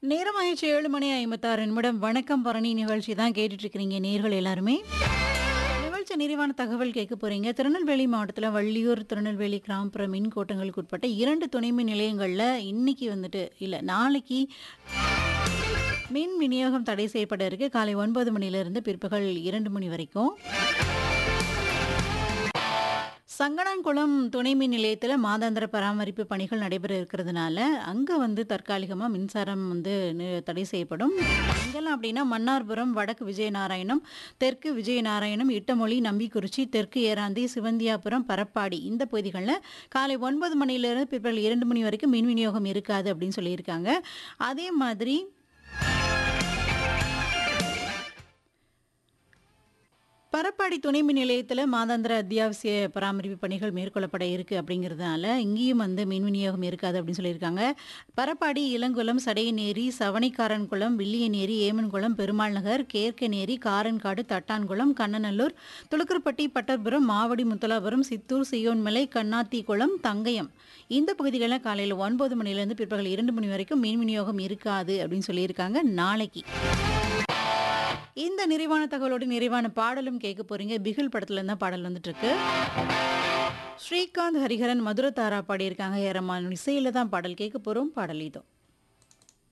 நேரமாயிடுச்சு ஏழு மணி ஐம்பத்தாறு நிமிடம் வணக்கம் பரணி நிகழ்ச்சி தான் கேட்டுட்டு இருக்கிறீங்க நேர்கள் எல்லாருமே நிகழ்ச்சி நிறைவான தகவல் கேட்க போறீங்க திருநெல்வேலி மாவட்டத்தில் வள்ளியூர் திருநெல்வேலி கிராமப்புற மின் கோட்டங்களுக்கு உட்பட்ட இரண்டு துணை மின் நிலையங்களில் இன்னைக்கு வந்துட்டு இல்லை நாளைக்கு மின் விநியோகம் தடை செய்யப்பட இருக்கு காலை ஒன்பது மணிலிருந்து பிற்பகல் இரண்டு மணி வரைக்கும் சங்கடான்குளம் துணை மின் நிலையத்தில் மாதாந்திர பராமரிப்பு பணிகள் நடைபெற இருக்கிறதுனால அங்கே வந்து தற்காலிகமாக மின்சாரம் வந்து நி- தடை செய்யப்படும் எங்கெல்லாம் அப்படின்னா மன்னார்புரம் வடக்கு விஜயநாராயணம் தெற்கு விஜயநாராயணம் இட்டமொழி நம்பிக்குறிச்சி தெற்கு ஏராந்தி சிவந்தியாபுரம் பரப்பாடி இந்த பகுதிகளில் காலை ஒன்பது மணியிலிருந்து பிற்பகல் இரண்டு மணி வரைக்கும் மின் விநியோகம் இருக்காது அப்படின்னு சொல்லியிருக்காங்க அதே மாதிரி பரப்பாடி துணை மின் நிலையத்தில் மாதாந்திர அத்தியாவசிய பராமரிப்பு பணிகள் மேற்கொள்ளப்பட இருக்கு அப்படிங்கிறதுனால இங்கேயும் வந்து மின் விநியோகம் இருக்காது அப்படின்னு சொல்லியிருக்காங்க பரப்பாடி இளங்குளம் சடையநேரி சவணிக்காரன்குளம் வில்லியநேரி ஏமன்குளம் பெருமாள் நகர் கேர்க்கநேரி காரன்காடு தட்டான்குளம் கண்ணநல்லூர் துளுக்கர்பட்டி பட்டர்புரம் மாவடி முத்தலாபுரம் சித்தூர் சியோன்மலை கண்ணாத்திக்குளம் தங்கயம் இந்த பகுதிகளில் காலையில் ஒன்பது மணிலேருந்து பிற்பகல் இரண்டு மணி வரைக்கும் மின் விநியோகம் இருக்காது அப்படின்னு சொல்லியிருக்காங்க நாளைக்கு இந்த நிறைவான தகவலோட நிறைவான பாடலும் கேட்க போறீங்க பிகில் படத்துல இருந்தா பாடல் வந்துட்டு இருக்கு ஸ்ரீகாந்த் ஹரிஹரன் மதுர தாரா பாடியிருக்காங்க ஏரமான இசையில தான் பாடல் கேட்க போறோம் பாடல் இதோ